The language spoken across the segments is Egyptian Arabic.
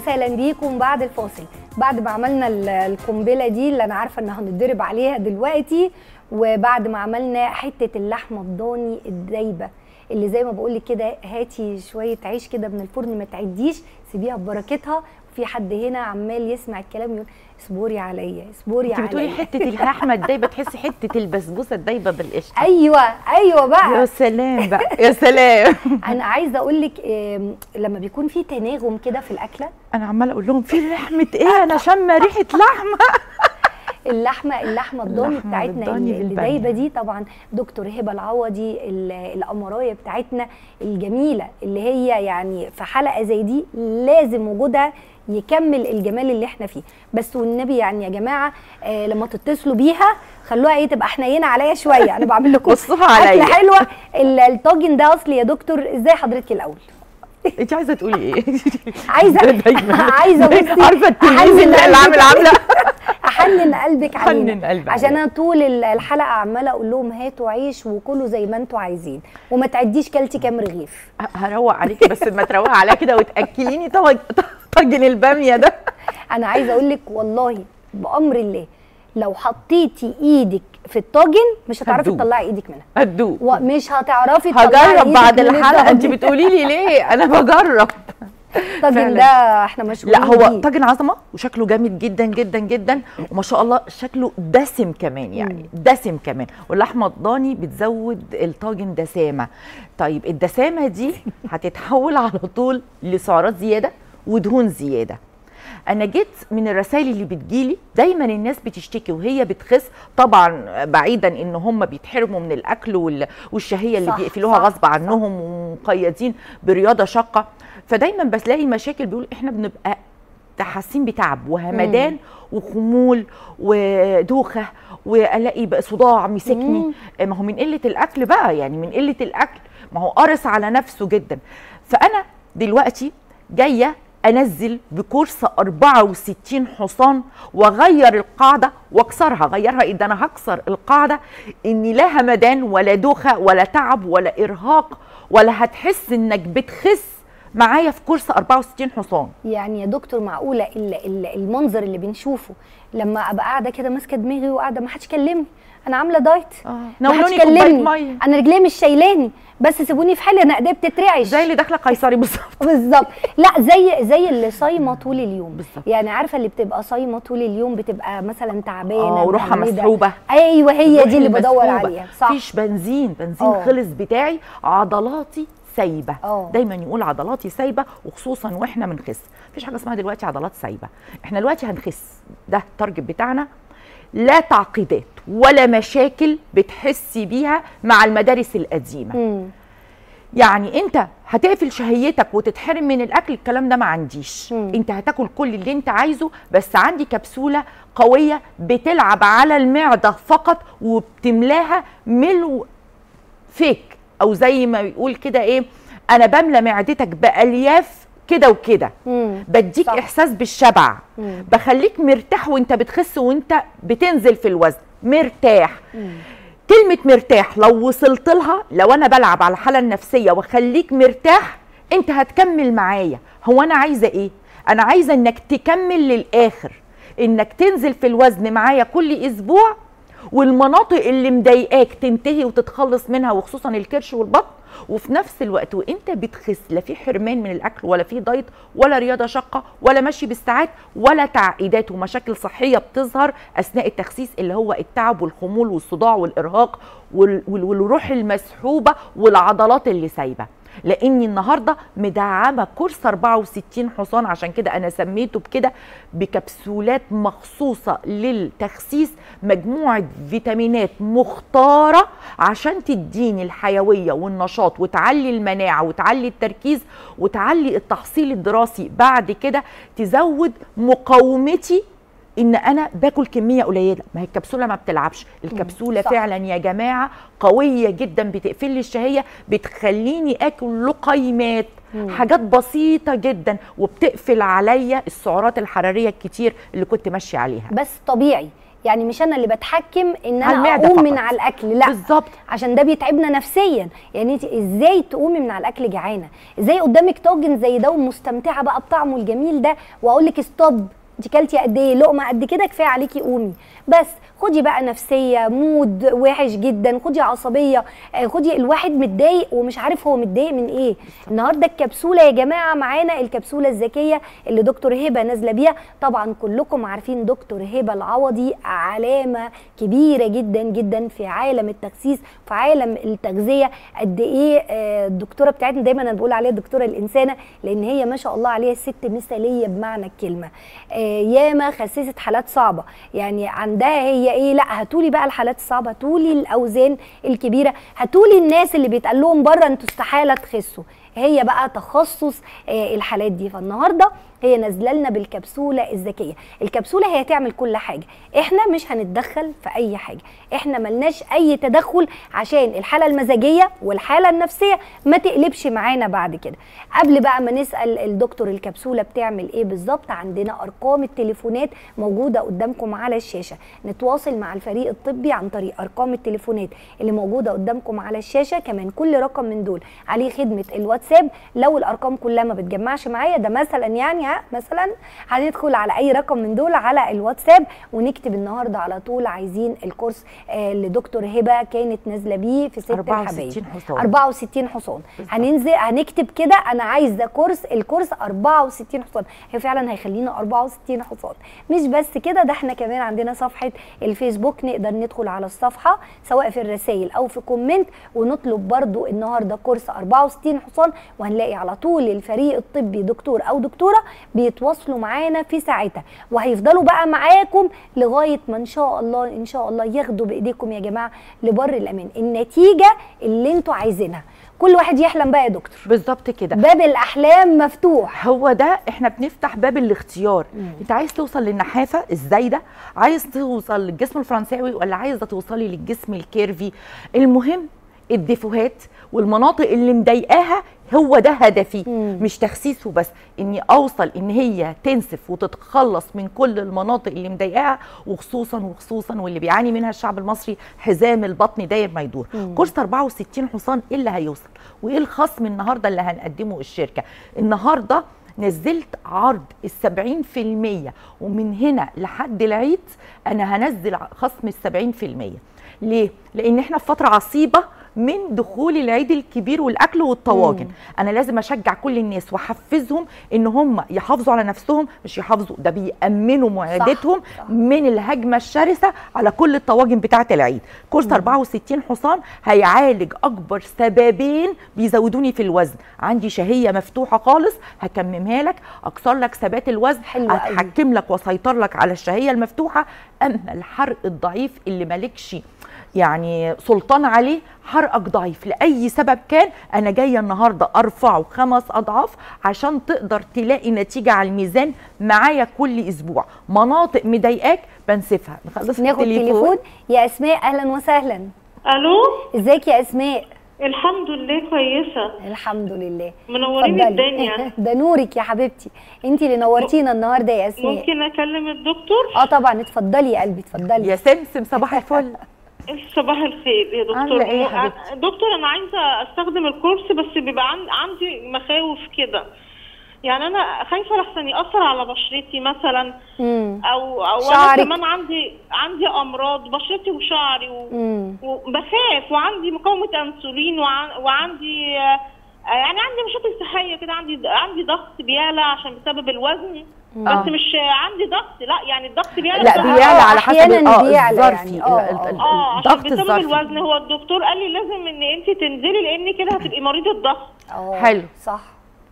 وسهلا بيكم بعد الفاصل بعد ما عملنا ال- القنبله دي اللي انا عارفه ان هنتضرب عليها دلوقتي وبعد ما عملنا حته اللحمه الضاني الدايبه اللي زي ما بقول لك كده هاتي شويه عيش كده من الفرن ما تعديش سيبيها ببركتها في حد هنا عمال يسمع الكلام يقول اصبري عليا اصبري انت بتقولي عليا حته اللحمه الدايبه تحسي حته البسبوسه الدايبه بالقشطه ايوه ايوه يا بقى سلام بقى يا سلام انا عايزه اقول لك آم، لما بيكون في تناغم كده في الاكله انا عماله اقول لهم في لحمه ايه انا شامه ريحه لحمه اللحمه اللحمه الضاني اللحمة بتاعتنا بالضاني اللي اللي بالبامية. دايبه دي طبعا دكتور هبه العوضي ال- الامرايه بتاعتنا الجميله اللي هي يعني في حلقه زي دي لازم وجودها يكمل الجمال اللي احنا فيه بس والنبي يعني يا جماعه آه لما تتصلوا بيها خلوها ايه تبقى حنينه عليا شويه انا بعمل لكم بصوها عليا. اكله حلوه ال- الطاجن ده اصلي يا دكتور ازاي حضرتك الاول انت عايزه تقولي ايه عايزه دايما عايزه بصي عارفه التلميذ أحنن اللي اللي عامل قلبك. عامله احنن قلبك علينا حنن قلبي عشان علينا. انا طول ال- الحلقه عماله اقول لهم هاتوا عيش وكلوا زي ما انتوا عايزين وما تعديش كلتي كام رغيف هروق عليكي بس ما تروقي عليا كده وتاكليني طاجن طاجن الباميه ده انا عايزه اقول لك والله بامر الله لو حطيتي ايدك في الطاجن مش هتعرفي هتدوب. تطلعي ايدك منها هتدوق ومش هتعرفي تطلعي هجرب إيدك بعد من الحلقه انت الطاجن. بتقولي لي ليه انا بجرب الطاجن فعلاً. ده احنا مشغولين لا هو بيه. طاجن عظمه وشكله جامد جدا جدا جدا وما شاء الله شكله دسم كمان يعني دسم كمان واللحمه الضاني بتزود الطاجن دسامه طيب الدسامه دي هتتحول على طول لسعرات زياده ودهون زياده انا جيت من الرسائل اللي بتجيلي دايما الناس بتشتكي وهي بتخس طبعا بعيدا ان هم بيتحرموا من الاكل وال- والشهيه اللي صح، بيقفلوها صح، غصب عنهم ومقيدين برياضه شاقه فدايما بلاقي مشاكل بيقول احنا بنبقى حاسين بتعب وهمدان وخمول ودوخه والاقي بقى صداع مسكني ما هو من قله الاكل بقى يعني من قله الاكل ما هو قارص على نفسه جدا فانا دلوقتي جايه انزل بكورس 64 حصان واغير القاعده واكسرها غيرها ايه ده انا هكسر القاعده اني لا همدان ولا دوخه ولا تعب ولا ارهاق ولا هتحس انك بتخس معايا في كورس 64 حصان يعني يا دكتور معقوله ال- ال- المنظر اللي بنشوفه لما ابقى قاعده كده ماسكه دماغي وقاعده ما حدش كلمني انا عامله دايت اه ما حدش ناولوني كوبايه كلمني ميه انا رجلي مش شايلاني بس سيبوني في حالي انا ايديا بتترعش زي اللي داخله قيصري بالظبط بالظبط لا زي زي اللي صايمه طول اليوم بالظبط. يعني عارفه اللي بتبقى صايمه طول اليوم بتبقى مثلا تعبانه اه وروحها مهمدة. مسحوبه ايوه هي روحي دي اللي بدور المسحوبة. عليها صح مفيش بنزين بنزين اه. خلص بتاعي عضلاتي سايبه اه. دايما يقول عضلاتي سايبه وخصوصا واحنا بنخس مفيش حاجه اسمها دلوقتي عضلات سايبه احنا دلوقتي هنخس ده التارجت بتاعنا لا تعقيدات ولا مشاكل بتحسي بيها مع المدارس القديمه مم. يعني انت هتقفل شهيتك وتتحرم من الاكل الكلام ده ما عنديش مم. انت هتاكل كل اللي انت عايزه بس عندي كبسوله قويه بتلعب على المعده فقط وبتملاها ملو فيك او زي ما بيقول كده ايه انا بملى معدتك بالياف كده وكده مم. بديك صح. صح. احساس بالشبع مم. بخليك مرتاح وانت بتخس وانت بتنزل في الوزن مرتاح مم. كلمة مرتاح لو وصلت لها لو أنا بلعب على الحالة النفسية وأخليك مرتاح أنت هتكمل معايا هو أنا عايزة إيه؟ أنا عايزة إنك تكمل للآخر إنك تنزل في الوزن معايا كل أسبوع والمناطق اللي مضايقاك تنتهي وتتخلص منها وخصوصا الكرش والبطن وفي نفس الوقت وانت بتخس لا في حرمان من الاكل ولا في دايت ولا رياضه شاقه ولا مشي بالساعات ولا تعقيدات ومشاكل صحيه بتظهر اثناء التخسيس اللي هو التعب والخمول والصداع والارهاق وال- وال- والروح المسحوبه والعضلات اللي سايبه لاني النهارده مدعمه كورس 64 حصان عشان كده انا سميته بكده بكبسولات مخصوصه للتخسيس مجموعه فيتامينات مختاره عشان تديني الحيويه والنشاط وتعلي المناعه وتعلي التركيز وتعلي التحصيل الدراسي بعد كده تزود مقاومتي ان انا باكل كميه قليله ما هي الكبسوله ما بتلعبش الكبسوله صح. فعلا يا جماعه قويه جدا بتقفل لي الشهيه بتخليني اكل لقيمات حاجات بسيطه جدا وبتقفل عليا السعرات الحراريه الكتير اللي كنت ماشيه عليها بس طبيعي يعني مش انا اللي بتحكم ان على انا المعدة اقوم فقط. من على الاكل لا بالظبط عشان ده بيتعبنا نفسيا يعني انت ازاي تقومي من على الاكل جعانه ازاي قدامك طاجن زي ده ومستمتعه بقى بطعمه الجميل ده واقول لك ستوب انت كلتي قد ايه لقمه قد كده كفايه عليكي قومي بس خدي بقى نفسيه مود وحش جدا خدي عصبيه آه، خدي الواحد متضايق ومش عارف هو متضايق من ايه النهارده الكبسوله يا جماعه معانا الكبسوله الذكيه اللي دكتور هبه نازله بيها طبعا كلكم عارفين دكتور هبه العوضي علامه كبيره جدا جدا في عالم التخسيس في عالم التغذيه قد ايه آه، الدكتوره بتاعتنا دايما انا بقول عليها الدكتوره الانسانه لان هي ما شاء الله عليها ست مثاليه بمعنى الكلمه آه، ياما خسست حالات صعبه يعني عندها هي ايه لا هاتولي بقى الحالات الصعبه هاتولي الاوزان الكبيره هاتولي الناس اللي بيتقال لهم بره انتوا استحاله تخسوا هي بقى تخصص آه، الحالات دي فالنهارده هي نازله لنا بالكبسوله الذكيه الكبسوله هي تعمل كل حاجه احنا مش هنتدخل في اي حاجه احنا ملناش اي تدخل عشان الحاله المزاجيه والحاله النفسيه ما تقلبش معانا بعد كده قبل بقى ما نسال الدكتور الكبسوله بتعمل ايه بالظبط عندنا ارقام التليفونات موجوده قدامكم على الشاشه نتواصل مع الفريق الطبي عن طريق ارقام التليفونات اللي موجوده قدامكم على الشاشه كمان كل رقم من دول عليه خدمه الواتساب لو الارقام كلها ما بتجمعش معايا ده مثلا يعني ها مثلا هندخل على اي رقم من دول على الواتساب ونكتب النهارده على طول عايزين الكورس آه اللي دكتور هبه كانت نازله بيه في ست 64 الحبايب حصان. 64 حصان بالظبط. هننزل هنكتب كده انا عايزه كورس الكورس 64 حصان هي فعلا هيخلينا 64 حصان مش بس كده ده احنا كمان عندنا صفحه الفيسبوك نقدر ندخل على الصفحه سواء في الرسائل او في كومنت ونطلب برضو النهارده كورس 64 حصان وهنلاقي على طول الفريق الطبي دكتور او دكتوره بيتواصلوا معانا في ساعتها وهيفضلوا بقى معاكم لغايه ما ان شاء الله ان شاء الله ياخدوا بايديكم يا جماعه لبر الامان النتيجه اللي انتوا عايزينها كل واحد يحلم بقى يا دكتور بالظبط كده باب الاحلام مفتوح هو ده احنا بنفتح باب الاختيار انت عايز توصل للنحافه الزايده عايز توصل للجسم الفرنساوي ولا عايزه توصلي للجسم الكيرفي المهم الديفوهات والمناطق اللي مضايقاها هو ده هدفي مم. مش تخسيس وبس اني اوصل ان هي تنسف وتتخلص من كل المناطق اللي مضايقاها وخصوصا وخصوصا واللي بيعاني منها الشعب المصري حزام البطن داير ما يدور مم. كورس 64 حصان ايه اللي هيوصل وايه الخصم النهارده اللي هنقدمه الشركه النهارده نزلت عرض السبعين في المية ومن هنا لحد العيد أنا هنزل خصم السبعين في المية ليه؟ لأن احنا في فترة عصيبة من دخول العيد الكبير والاكل والطواجن مم. انا لازم اشجع كل الناس واحفزهم ان هم يحافظوا على نفسهم مش يحافظوا ده بيامنوا معدتهم صح. من الهجمه الشرسه على كل الطواجن بتاعه العيد كورس 64 حصان هيعالج اكبر سببين بيزودوني في الوزن عندي شهيه مفتوحه خالص هكممها لك اكسر لك ثبات الوزن حلو قوي. هتحكم لك واسيطر لك على الشهيه المفتوحه اما الحرق الضعيف اللي مالكش يعني سلطان عليه حرقك ضعيف لاي سبب كان انا جايه النهارده ارفعه خمس اضعاف عشان تقدر تلاقي نتيجه على الميزان معايا كل اسبوع مناطق مضايقاك بنسفها نخلص ناخد تليفون يا اسماء اهلا وسهلا الو ازيك يا اسماء الحمد لله كويسه الحمد لله منورين اتفضلي. الدنيا ده نورك يا حبيبتي انت اللي نورتينا النهارده يا اسماء ممكن اكلم الدكتور اه طبعا اتفضلي يا قلبي اتفضلي يا سمسم صباح الفل صباح الخير يا دكتور عاملة إيه يا مو- حبيبتي؟ دكتور انا عايزه استخدم الكورس بس بيبقى عن- عندي مخاوف كده يعني انا خايفه لحسن ياثر على بشرتي مثلا امم او او شعرك. انا كمان عندي عندي امراض بشرتي وشعري و... امم وبخاف وعندي مقاومه انسولين وع... وعندي آه، يعني عندي مشاكل صحيه كده عندي عندي ضغط بيعلى عشان بسبب الوزن آه. بس مش عندي ضغط لا يعني الضغط بيعلى لا بسبب- بيعلى على حسب أحياناً اه بيعلى الظرفي يعني. آه، ال- ال- ال- اه عشان الضغط بسبب الظرفي الوزن هو الدكتور قال لي لازم ان انت تنزلي لان كده هتبقي مريضه ضغط اه حلو. صح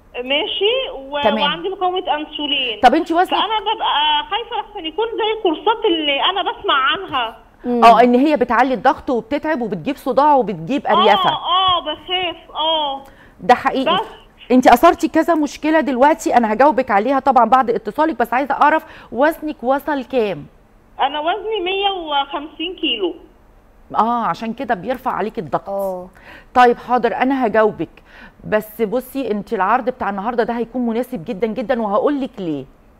ماشي و... تمام. وعندي مقاومه انسولين طب انت وزنك فانا ببقى خايفه لحسن يكون زي الكورسات اللي انا بسمع عنها مم. اه ان هي بتعلي الضغط وبتتعب وبتجيب صداع وبتجيب اريافه اه اه بخاف اه ده حقيقي بس. انت اثرتي كذا مشكله دلوقتي انا هجاوبك عليها طبعا بعد اتصالك بس عايزه اعرف وزنك وصل كام انا وزني 150 كيلو اه عشان كده بيرفع عليك الضغط اه طيب حاضر انا هجاوبك بس بصي انت العرض بتاع النهارده ده هيكون مناسب جدا جدا وهقول لك ليه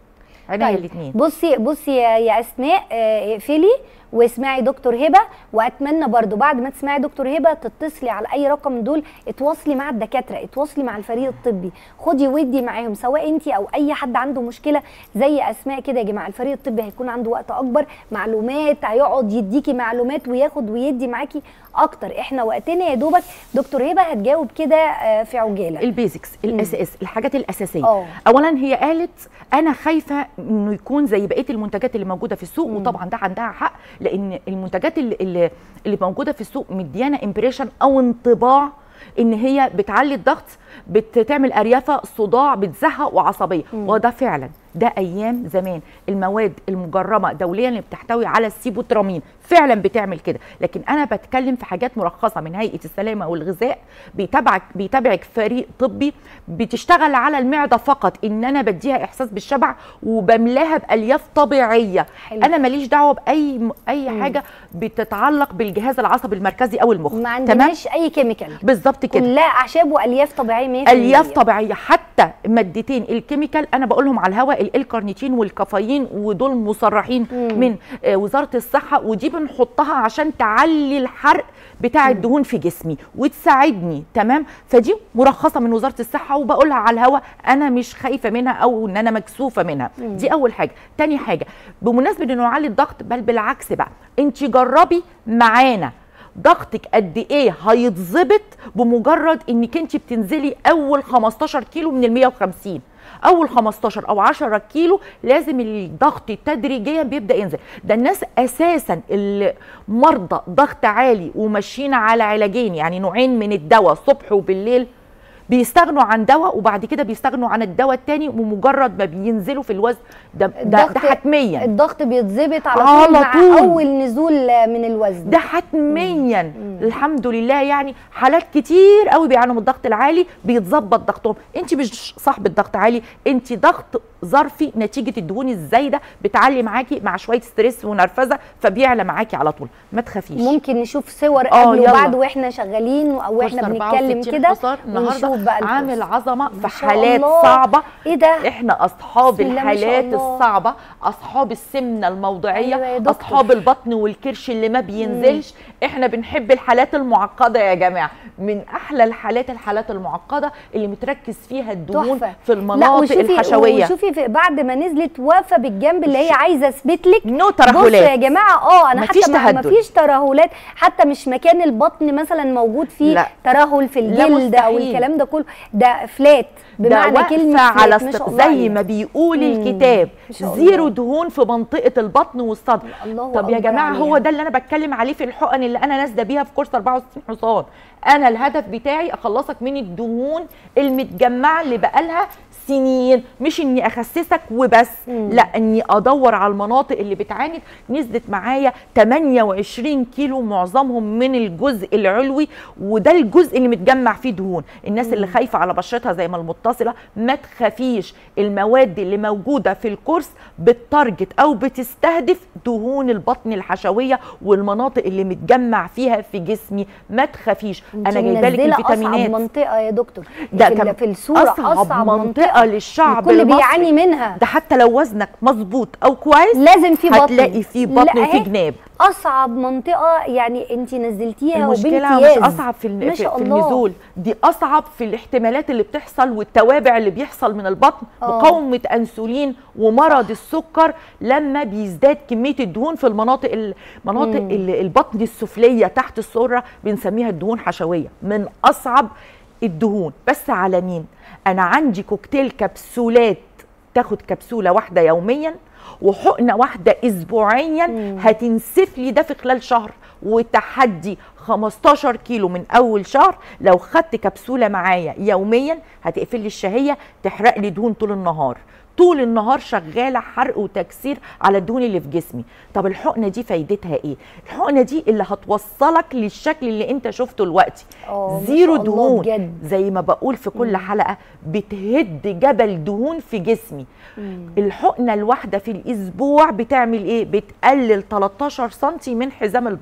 عينيا طيب الاثنين بصي بصي يا يا اسماء آه، اقفلي واسمعي دكتور هبه واتمنى برضو بعد ما تسمعي دكتور هبه تتصلي على اي رقم من دول اتواصلي مع الدكاتره اتواصلي مع الفريق الطبي خدي ودي معاهم سواء انت او اي حد عنده مشكله زي اسماء كده يا جماعه الفريق الطبي هيكون عنده وقت اكبر معلومات هيقعد يديكي معلومات وياخد ويدي معاكي اكتر احنا وقتنا يا دوبك دكتور هبه هتجاوب كده آه، في عجاله البيزكس الاساس الحاجات الاساسيه اه. اولا هي قالت انا خايفه انه يكون زي بقيه المنتجات اللي موجوده في السوق وطبعا ده عندها حق لان المنتجات اللي اللي, اللي موجوده في السوق مديانا امبريشن او انطباع ان هي بتعلي الضغط بتعمل اريافه صداع بتزهق وعصبيه وده فعلا ده ايام زمان المواد المجرمه دوليا اللي بتحتوي على السيبوترامين فعلا بتعمل كده لكن انا بتكلم في حاجات مرخصه من هيئه السلامه والغذاء بيتابعك بيتابعك فريق طبي بتشتغل على المعده فقط ان انا بديها احساس بالشبع وبملاها بالياف طبيعيه حلو. انا ماليش دعوه باي اي حاجه بتتعلق بالجهاز العصبي المركزي او المخ ما تمام عندناش اي كيميكال بالظبط كده كلها اعشاب والياف طبيعيه 100% الياف طبيعيه حتى مادتين الكيميكال انا بقولهم على الهواء الكارنيتين والكافيين ودول مصرحين من آه، وزاره الصحه ودي بنحطها عشان تعلي الحرق بتاع الدهون في جسمي وتساعدني تمام فدي مرخصه من وزاره الصحه وبقولها على الهواء انا مش خايفه منها او ان انا مكسوفه منها دي اول حاجه تاني حاجه بمناسبه انه يعلي الضغط بل بالعكس بقى انت جربي معانا ضغطك قد ايه هيتظبط بمجرد انك انت بتنزلي اول 15 كيلو من ال 150 اول 15 او 10 كيلو لازم الضغط تدريجيا بيبدا ينزل ده الناس اساسا اللي مرضى ضغط عالي وماشيين على علاجين يعني نوعين من الدواء صبح وبالليل بيستغنوا عن دواء وبعد كده بيستغنوا عن الدواء التاني ومجرد ما بينزلوا في الوزن ده ده, ده الضغط- حتميا الضغط بيتظبط على على طول مع طول. اول نزول من الوزن ده حتميا الحمد لله يعني حالات كتير قوي بيعانوا من الضغط العالي بيتظبط ضغطهم انت مش صاحبه ضغط عالي انت ضغط ظرفي نتيجه الدهون الزايده بتعلي معاكي مع شويه ستريس ونرفزه فبيعلى معاكي على طول ما تخافيش ممكن نشوف صور آه، قبل يلا. وبعد واحنا شغالين او احنا كورس بنتكلم 64 كده حصار ونشوف النهارده بقى الكورس. عامل عظمه ما في شاء حالات الله. صعبه ايه ده احنا اصحاب بسم الله ما شاء الحالات الله. الصعبه اصحاب السمنه الموضعيه أيوة يا دكتور. اصحاب البطن والكرش اللي ما بينزلش احنا بنحب الحالات المعقده يا جماعه من احلى الحالات الحالات المعقده اللي متركز فيها الدهون تحفه في لا المناطق وشوفي الحشويه وشوفي في بعد ما نزلت واقفه بالجنب اللي هي عايزه اثبت لك نو بصوا يا ترهلات جماعه اه انا مفيش حتى ما تهدد. مفيش ترهلات حتى مش مكان البطن مثلا موجود فيه لا. ترهل في لا الجلد او مستحيل. الكلام ده كله ده فلات ده بمعنى واقفة كلمه على فلات ما است... شاء الله زي عليها. ما بيقول مم. الكتاب ما شاء زيرو الله. دهون في منطقه البطن والصدر الله طب يا أكبر جماعه عليها. هو ده اللي انا بتكلم عليه في الحقن اللي انا نازله بيها في كورس 64 حصان انا الهدف بتاعي اخلصك من الدهون المتجمعه اللي بقالها سنين مش اني اخسسك وبس لا اني ادور على المناطق اللي بتعاند نزلت معايا 28 كيلو معظمهم من الجزء العلوي وده الجزء اللي متجمع فيه دهون الناس اللي خايفه على بشرتها زي ما المتصله ما تخافيش المواد اللي موجوده في الكورس بتارجت او بتستهدف دهون البطن الحشويه والمناطق اللي متجمع فيها في جسمي ما تخافيش انا انتي جايبه لك منزلة اصعب الفيتامينات منطقه يا دكتور ده في, كان ال- في الصوره اصعب, منطقه للشعب الكل المصري بيعاني منها ده حتى لو وزنك مظبوط او كويس لازم في بطن هتلاقي فيه بطن لا، وفيه أهي جناب اصعب منطقه يعني انت نزلتيها المشكله وبامتياز مش اصعب في, ما الن- في, شاء في الله. النزول دي اصعب في الاحتمالات اللي بتحصل والتوابع اللي بيحصل من البطن آه. مقاومه انسولين ومرض السكر لما بيزداد كميه الدهون في المناطق المناطق ال- البطن السفليه تحت السره بنسميها الدهون حشويه من اصعب الدهون بس على مين انا عندي كوكتيل كبسولات تاخد كبسوله واحده يوميا وحقنه واحده اسبوعيا هتنسف لي ده في خلال شهر وتحدي 15 كيلو من اول شهر لو خدت كبسوله معايا يوميا هتقفل لي الشهيه تحرق لي دهون طول النهار طول النهار شغاله حرق وتكسير على الدهون اللي في جسمي طب الحقنه دي فايدتها ايه الحقنه دي اللي هتوصلك للشكل اللي انت شفته دلوقتي آه، ما زيرو شاء الله دهون بجد. زي ما بقول في كل حلقه بتهد جبل دهون في جسمي الحقنه الواحده في الاسبوع بتعمل ايه بتقلل 13 سم من حزام البطن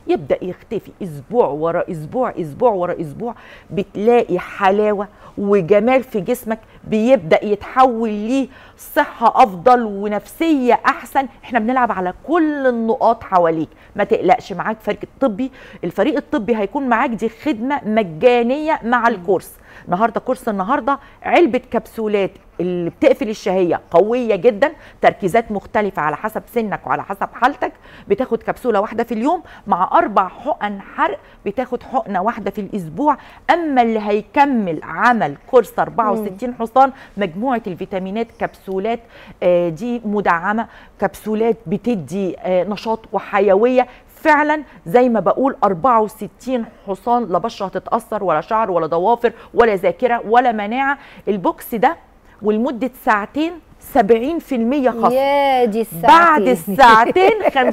يبدا يختفي اسبوع ورا اسبوع اسبوع ورا اسبوع بتلاقي حلاوه وجمال في جسمك بيبدا يتحول ليه صحه افضل ونفسيه احسن احنا بنلعب على كل النقاط حواليك ما تقلقش معاك فريق الطبي الفريق الطبي هيكون معاك دي خدمه مجانيه مع الكورس النهارده كورس النهارده علبه كبسولات اللي بتقفل الشهيه قويه جدا تركيزات مختلفه على حسب سنك وعلى حسب حالتك بتاخد كبسوله واحده في اليوم مع اربع حقن حرق بتاخد حقنه واحده في الاسبوع اما اللي هيكمل عمل كورس 64 حصان مجموعه الفيتامينات كبسولات آه، دي مدعمه كبسولات بتدي آه، نشاط وحيويه فعلا زي ما بقول 64 حصان لا بشره هتتاثر ولا شعر ولا ضوافر ولا ذاكره ولا مناعه البوكس ده ولمده ساعتين 70% خصم يا دي الساعتين بعد الساعتين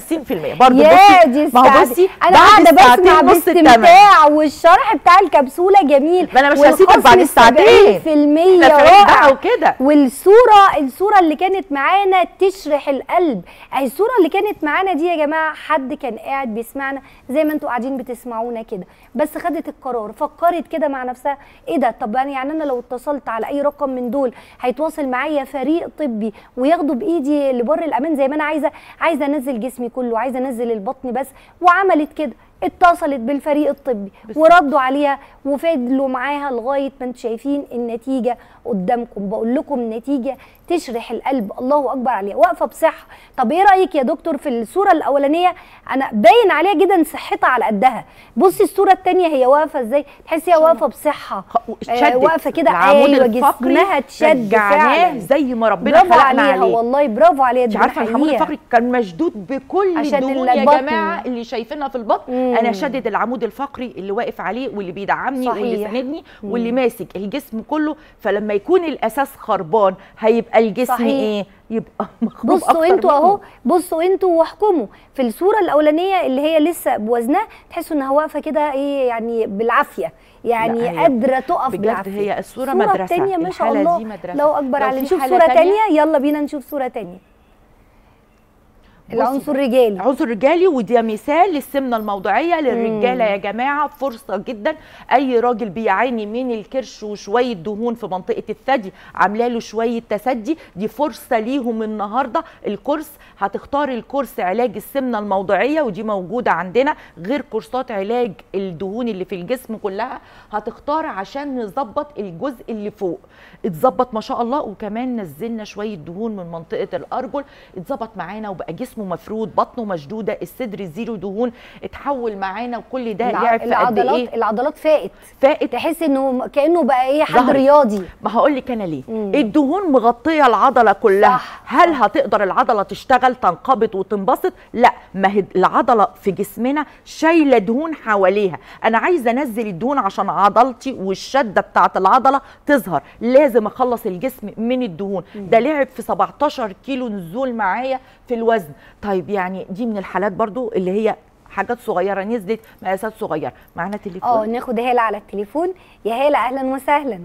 50% برضه يا بصي دي ما هو الساعتين. بصي انا بعد قاعده الساعتين بسمع نص الثمن باستمتاع والشرح بتاع الكبسوله جميل ما أنا مش هسيبك بعد والخصم الساعتين. 70% احنا في عيد رائع بقى وكده والصوره الصوره اللي كانت معانا تشرح القلب اهي الصوره اللي كانت معانا دي يا جماعه حد كان قاعد بيسمعنا زي ما انتوا قاعدين بتسمعونا كده بس خدت القرار فكرت كده مع نفسها ايه ده طب أنا يعني انا لو اتصلت على اي رقم من دول هيتواصل معايا فريق طبي وياخدوا بايدي لبر الامان زي ما انا عايزه عايزه انزل جسمي كله عايزه انزل البطن بس وعملت كده اتصلت بالفريق الطبي وردوا عليها وفضلوا معاها لغايه ما انتم شايفين النتيجه قدامكم بقول لكم نتيجه تشرح القلب الله اكبر عليها واقفه بصحه طب ايه رايك يا دكتور في الصوره الاولانيه انا باين عليها جدا صحتها على قدها بصي الصوره الثانيه هي واقفه ازاي تحسي هي واقفه بصحه شدت آه، واقفه كده العمود ايوه الفقري جسمها اتشد رجعناه فعلا زي ما ربنا برافو خلقنا عليها عليه والله برافو عليها انت دي عارفه الحمود بحييها. الفقري كان مشدود بكل عشان الدهون يا البطن. جماعه اللي شايفينها في البطن مم. انا شدد العمود الفقري اللي واقف عليه واللي بيدعمني واللي صحيح. ساندني واللي ماسك الجسم كله فلما يكون الاساس خربان هيبقى الجسم صحيح. ايه يبقى مخروب بصوا أكتر انتوا منه. اهو بصوا انتوا واحكموا في الصوره الاولانيه اللي هي لسه بوزنها تحسوا انها واقفه كده ايه يعني بالعافيه يعني لا، هي قادره تقف بجد بالعافيه هي الصورة الصورة مدرسة. التانية ما شاء الحالة الله دي مدرسة. لو اكبر لو على في نشوف حالة صوره تانية؟ تانية يلا بينا نشوف صوره تانية بصي العنصر الرجالي عنصر رجالي ودي مثال للسمنه الموضعيه للرجاله يا جماعه فرصه جدا اي راجل بيعاني من الكرش وشويه دهون في منطقه الثدي عامله له شويه تسدي دي فرصه ليهم النهارده الكورس هتختار الكورس علاج السمنه الموضعيه ودي موجوده عندنا غير كورسات علاج الدهون اللي في الجسم كلها هتختار عشان نظبط الجزء اللي فوق اتظبط ما شاء الله وكمان نزلنا شويه دهون من منطقه الارجل اتظبط معانا وبقى جسمه مفرود بطنه مشدوده الصدر زيرو دهون اتحول معانا وكل ده الع- لعب في قد العضلات ايه العضلات فائت فائت تحس انه كانه بقى ايه حد ظهرت. رياضي ما هقول لك انا ليه مم. الدهون مغطيه العضله كلها صح. هل هتقدر العضله تشتغل تنقبض وتنبسط لا ما هي العضله في جسمنا شايله دهون حواليها انا عايزه انزل الدهون عشان عضلتي والشده بتاعه العضله تظهر لازم اخلص الجسم من الدهون ده لعب في 17 كيلو نزول معايا في الوزن طيب يعني دي من الحالات برضو اللي هي حاجات صغيره نزلت مقاسات صغيره معانا اه تليفون ناخد هاله على التليفون يا هاله اهلا وسهلا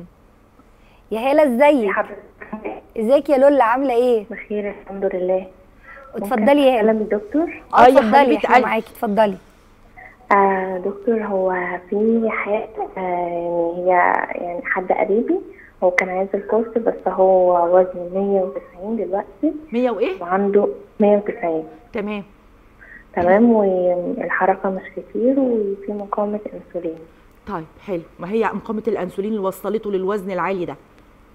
يا هاله ازيك حضرتك ازيك يا لولا عامله ايه بخير الحمد لله اتفضلي يا هاله كلام الدكتور اه آه يا اتفضلي حبيبة احنا قلبي. معاكي اتفضلي آه دكتور هو في حاجة آه يعني هي يعني حد قريبي هو كان عايز الكورس بس هو وزنه 190 دلوقتي 100 وايه وعنده 190 تمام تمام والحركة مش كتير وفي مقاومة انسولين طيب حلو ما هي مقاومه الانسولين اللي وصلته للوزن العالي ده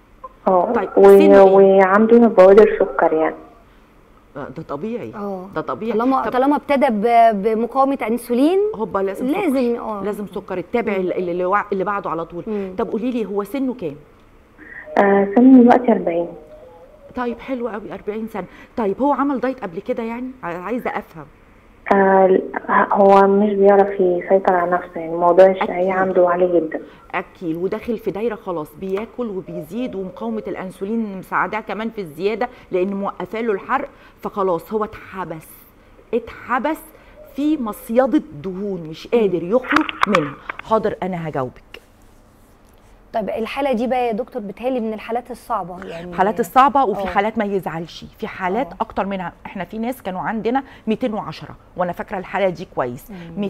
اه طيب، و- سنه إيه؟ وعنده بوادر سكر يعني آه، ده طبيعي اه ده طبيعي طالما طب طالما ابتدى ب- بمقاومه انسولين هوبا لازم لازم سكر. اه لازم سكر التابع اللي, اللي, وع- اللي بعده على طول مم. طب قولي لي هو سنه كام آه سنه دلوقتي 40 طيب حلو قوي 40 سنه طيب هو عمل دايت قبل كده يعني ع- عايزه افهم آه هو مش بيعرف يسيطر على نفسه يعني موضوع أكيد. الشهية عنده عالي جدا اكل وداخل في دايره خلاص بياكل وبيزيد ومقاومه الانسولين مساعداه كمان في الزياده لان موقفه له الحرق فخلاص هو اتحبس اتحبس في مصيده دهون مش قادر يخرج منها حاضر انا هجاوبك طيب الحاله دي بقى يا دكتور بتهيألي من الحالات الصعبه يعني الحالات الصعبه وفي آه. حالات ما يزعلش في حالات آه. اكتر منها احنا في ناس كانوا عندنا 210 وانا فاكره الحاله دي كويس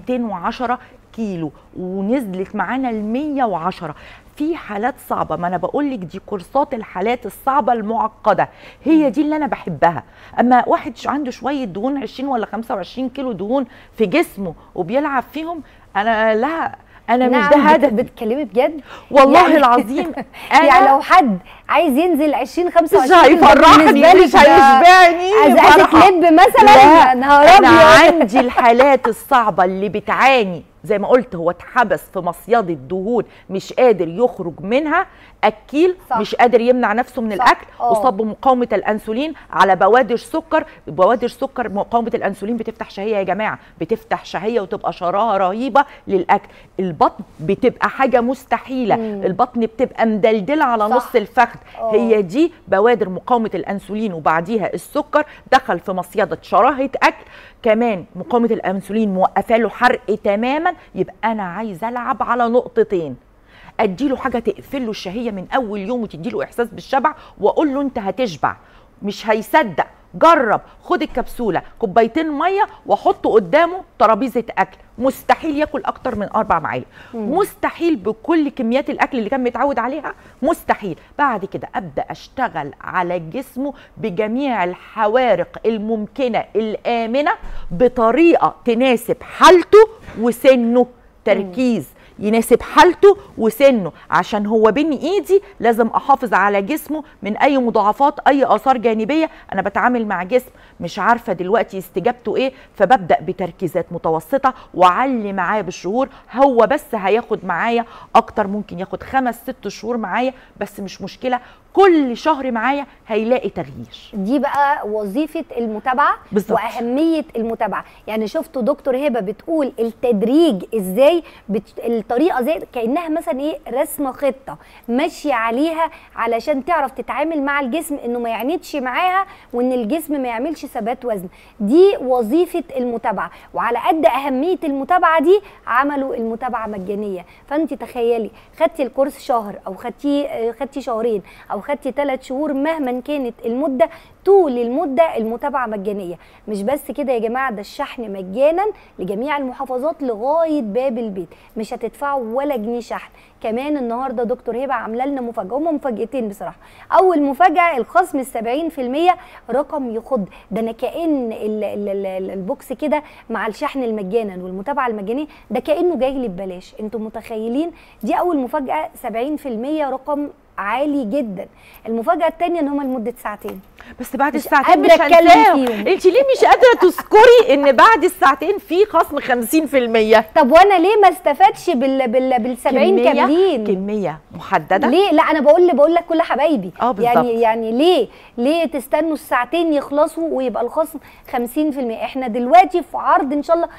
210 كيلو ونزلت معانا ل 110 في حالات صعبه ما انا بقول لك دي كورسات الحالات الصعبه المعقده هي دي اللي انا بحبها اما واحد ش- عنده شويه دهون 20 ولا 25 كيلو دهون في جسمه وبيلعب فيهم انا لا انا مش نعم ده بت- هدف بتتكلمي بجد والله يعني- العظيم يعني لو حد عايز ينزل 20 مش 25 هيفرحني بالنسبة لك مش ده هيشبعني ازازه فرحة. لب مثلا لا يا نهار انا ابيض عندي الحالات الصعبه اللي بتعاني زي ما قلت هو اتحبس في مصيده دهون مش قادر يخرج منها اكيل صح. مش قادر يمنع نفسه من صح. الاكل آه. اصاب بمقاومه الانسولين على بوادر سكر بوادر سكر مقاومه الانسولين بتفتح شهيه يا جماعه بتفتح شهيه وتبقى شراهه رهيبه للاكل البطن بتبقى حاجه مستحيله مم. البطن بتبقى مدلدله على صح. نص الفخذ آه. هي دي بوادر مقاومه الانسولين وبعديها السكر دخل في مصيده شراهه اكل كمان مقاومه الانسولين موقفه له حرق تماما يبقى انا عايزه العب على نقطتين اديله حاجه تقفل له الشهيه من اول يوم وتديله احساس بالشبع واقول له انت هتشبع مش هيصدق جرب خد الكبسوله كوبايتين ميه وحطه قدامه ترابيزه اكل مستحيل ياكل اكتر من اربع معالق مستحيل بكل كميات الاكل اللي كان متعود عليها مستحيل بعد كده ابدا اشتغل على جسمه بجميع الحوارق الممكنه الامنه بطريقه تناسب حالته وسنه تركيز يناسب حالته وسنه عشان هو بين ايدي لازم احافظ على جسمه من اي مضاعفات اي اثار جانبيه انا بتعامل مع جسم مش عارفه دلوقتي استجابته ايه فببدا بتركيزات متوسطه واعلي معاه بالشهور هو بس هياخد معايا اكتر ممكن ياخد خمس ست شهور معايا بس مش مشكله كل شهر معايا هيلاقي تغيير دي بقى وظيفه المتابعه بالظبط. واهميه المتابعه يعني شفتوا دكتور هبه بتقول التدريج ازاي بت... الطريقه زي كانها مثلا ايه رسمه خطه ماشيه عليها علشان تعرف تتعامل مع الجسم انه ما يعندش معاها وان الجسم ما يعملش ثبات وزن دي وظيفه المتابعه وعلى قد اهميه المتابعه دي عملوا المتابعه مجانيه فانت تخيلي خدتي الكورس شهر او خدتي آه، خدتي شهرين او خدتي ثلاث شهور مهما كانت المده طول المده المتابعه مجانيه مش بس كده يا جماعه ده الشحن مجانا لجميع المحافظات لغايه باب البيت مش هتدفعوا ولا جنيه شحن كمان النهارده دكتور هبه عامله لنا مفاجاه هم مفاجاتين بصراحه اول مفاجاه الخصم ال 70% رقم يخض ده انا كان ال- ال- ال- البوكس كده مع الشحن المجانا والمتابعه المجانيه ده كانه جاي لي ببلاش انتم متخيلين دي اول مفاجاه 70% رقم عالي جدا المفاجاه الثانيه ان هم لمده ساعتين بس بعد مش الساعتين قادرة مش أتكلم هنساهم فيهم. انت ليه مش قادره تذكري ان بعد الساعتين في خصم 50% طب وانا ليه ما استفادش بال بال بال 70 كاملين كميه محدده ليه لا انا بقول بقول لك كل حبايبي آه، بالظبط. يعني يعني ليه ليه تستنوا الساعتين يخلصوا ويبقى الخصم 50% احنا دلوقتي في عرض ان شاء الله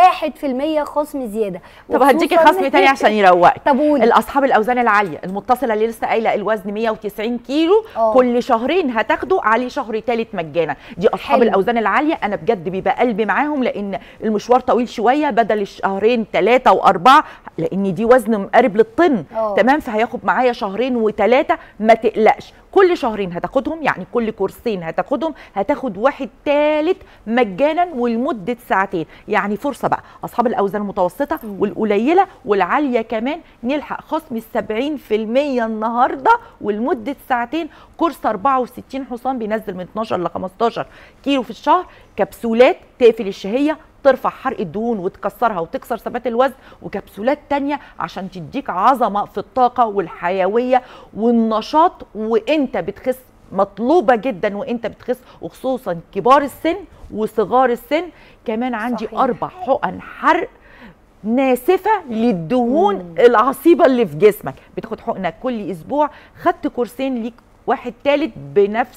1% خصم زياده طب هديكي وخصوصاً- خصم تاني عشان يروقك طب قولي الاصحاب الاوزان العاليه المتصله اللي لسه قايله الوزن 190 كيلو آه. كل شهرين هتاخدوا عليه شهر ثالث مجانا دي اصحاب حلو. الاوزان العاليه انا بجد بيبقى قلبي معاهم لان المشوار طويل شويه بدل الشهرين ثلاثه واربعه لان دي وزن مقارب للطن آه. تمام فهياخد معايا شهرين وثلاثه ما تقلقش كل شهرين هتاخدهم يعني كل كورسين هتاخدهم هتاخد واحد ثالث مجانا ولمده ساعتين يعني فرصه بقى اصحاب الاوزان المتوسطه والقليله والعاليه كمان نلحق خصم ال 70% النهارده ولمده ساعتين كورس 64 حصان بينزل من 12 ل 15 كيلو في الشهر كبسولات تقفل الشهيه ترفع حرق الدهون وتكسرها وتكسر ثبات الوزن وكبسولات تانية عشان تديك عظمة في الطاقة والحيوية والنشاط وانت بتخس مطلوبة جدا وانت بتخس وخصوصا كبار السن وصغار السن كمان عندي صحيح. أربع حقن حرق ناسفة للدهون العصيبة اللي في جسمك بتاخد حقنة كل أسبوع خدت كورسين ليك واحد تالت بنفس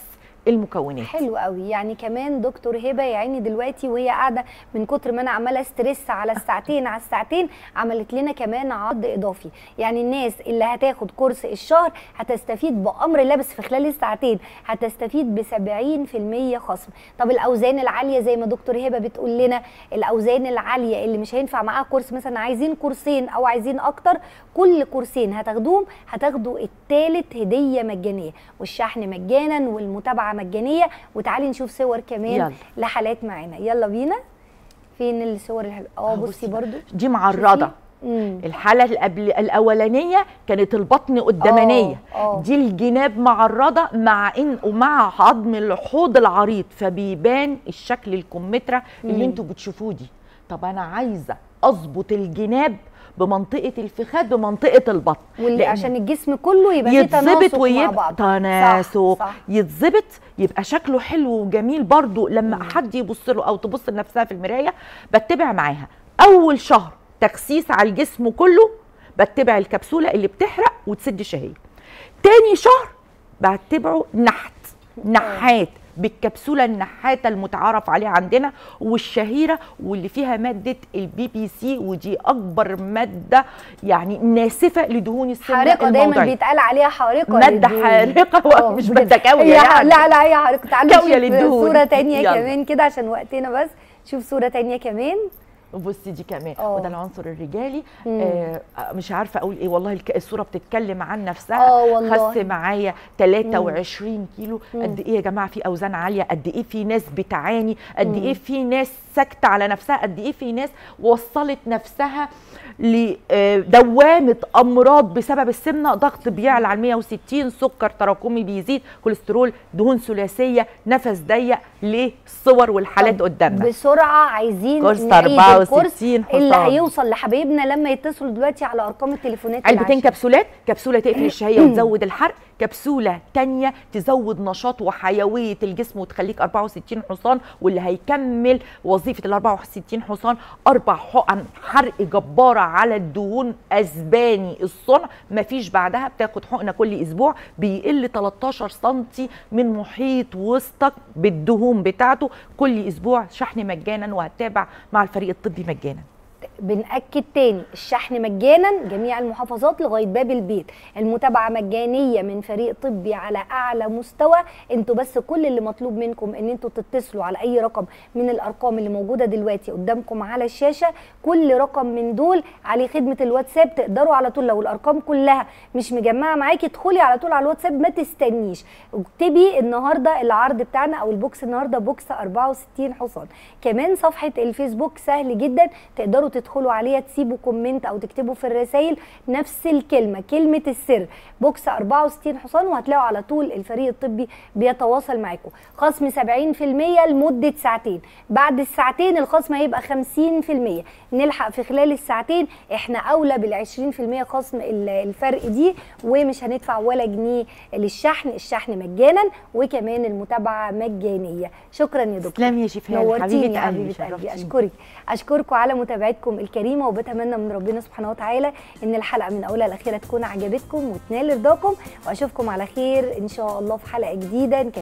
المكونات حلو قوي يعني كمان دكتور هبه يا عيني دلوقتي وهي قاعده من كتر ما انا عماله ستريس على الساعتين على الساعتين عملت لنا كمان عرض اضافي يعني الناس اللي هتاخد كورس الشهر هتستفيد بامر الله بس في خلال الساعتين هتستفيد ب 70% خصم طب الاوزان العاليه زي ما دكتور هبه بتقول لنا الاوزان العاليه اللي مش هينفع معاها كورس مثلا عايزين كورسين او عايزين اكتر كل كورسين هتاخدوهم هتاخدوا التالت هديه مجانيه والشحن مجانا والمتابعه مجانيه وتعالي نشوف صور كمان يلا. لحالات معانا يلا بينا فين الصور الحلوه اه أهو بصي بصي برضو دي معرضه شوفي. مم. الحاله اللي قبل الاولانيه كانت البطن قدامانيه آه، آه. دي الجناب معرضه مع ان ومع عظم الحوض العريض فبيبان الشكل الكمثرى اللي مم. انتوا بتشوفوه دي طب انا عايزه اظبط الجناب بمنطقه الفخاد بمنطقه البطن واللي لأن عشان الجسم كله يبقى فيه يتظبط تناسق مع ويبقى بعض تناسق صح, صح. يتظبط يبقى شكله حلو وجميل برضو لما حد يبص له او تبص لنفسها في المرايه بتبع معاها اول شهر تخسيس على الجسم كله بتبع الكبسوله اللي بتحرق وتسد الشهيه تاني شهر بتبعه نحت نحات بالكبسوله النحاته المتعارف عليها عندنا والشهيره واللي فيها ماده البي بي سي ودي اكبر ماده يعني ناسفه لدهون السمنه حارقه دايما الموضعية. بيتقال عليها حارقه مادة للدهون. حارقة آه، مش بجد. مادة كاوية هي ح- يعني. لا لا هي حارقه تعالوا كاوية نشوف للدهون. صوره تانية يلا. كمان كده عشان وقتنا بس شوف صوره تانية كمان بصي دي كمان آه. وده العنصر الرجالي مم. آه مش عارفه اقول ايه والله الك- الصوره بتتكلم عن نفسها آه والله. خس معايا 23 كيلو قد ايه يا جماعه في اوزان عاليه قد ايه في ناس بتعاني قد ايه في ناس ساكته على نفسها قد ايه في ناس وصلت نفسها لدوامه امراض بسبب السمنه ضغط بيعلى على 160 سكر تراكمي بيزيد كوليسترول دهون ثلاثيه نفس ضيق ليه الصور والحالات طب قدامنا بسرعه عايزين كورس نعيد 64 الكورس اللي حصان. هيوصل لحبايبنا لما يتصلوا دلوقتي على ارقام التليفونات علبتين العشرة. كبسولات كبسوله تقفل الشهيه وتزود الحرق كبسوله تانية تزود نشاط وحيويه الجسم وتخليك 64 حصان واللي هيكمل وظيفه ال 64 حصان اربع حقن حرق جباره على الدهون اسباني الصنع مفيش بعدها بتاخد حقنه كل اسبوع بيقل 13 سم من محيط وسطك بالدهون بتاعته كل اسبوع شحن مجانا وهتتابع مع الفريق الطبي مجانا بنأكد تاني الشحن مجانا جميع المحافظات لغاية باب البيت المتابعة مجانية من فريق طبي على أعلى مستوى انتوا بس كل اللي مطلوب منكم ان انتوا تتصلوا على أي رقم من الأرقام اللي موجودة دلوقتي قدامكم على الشاشة كل رقم من دول عليه خدمة الواتساب تقدروا على طول لو الأرقام كلها مش مجمعة معاكي ادخلي على طول على الواتساب ما تستنيش اكتبي النهاردة العرض بتاعنا أو البوكس النهاردة بوكس 64 حصان كمان صفحة الفيسبوك سهل جدا تقدروا تدخلوا عليها تسيبوا كومنت او تكتبوا في الرسائل نفس الكلمه كلمه السر بوكس 64 حصان وهتلاقوا على طول الفريق الطبي بيتواصل معاكم خصم 70% لمده ساعتين بعد الساعتين الخصم هيبقى 50% نلحق في خلال الساعتين احنا اولى بال 20% خصم ال- الفرق دي ومش هندفع ولا جنيه للشحن الشحن مجانا وكمان المتابعه مجانيه شكرا يا دكتور تسلمي يا شيف هاني نورتيني حبيبه يا قلبي حبيبه قلبي شرفتيني. اشكرك اشكركم على متابعتكم الكريمه وبتمنى من ربنا سبحانه وتعالى ان الحلقه من اولها لاخرها تكون عجبتكم وتنال رضاكم واشوفكم على خير ان شاء الله في حلقه جديده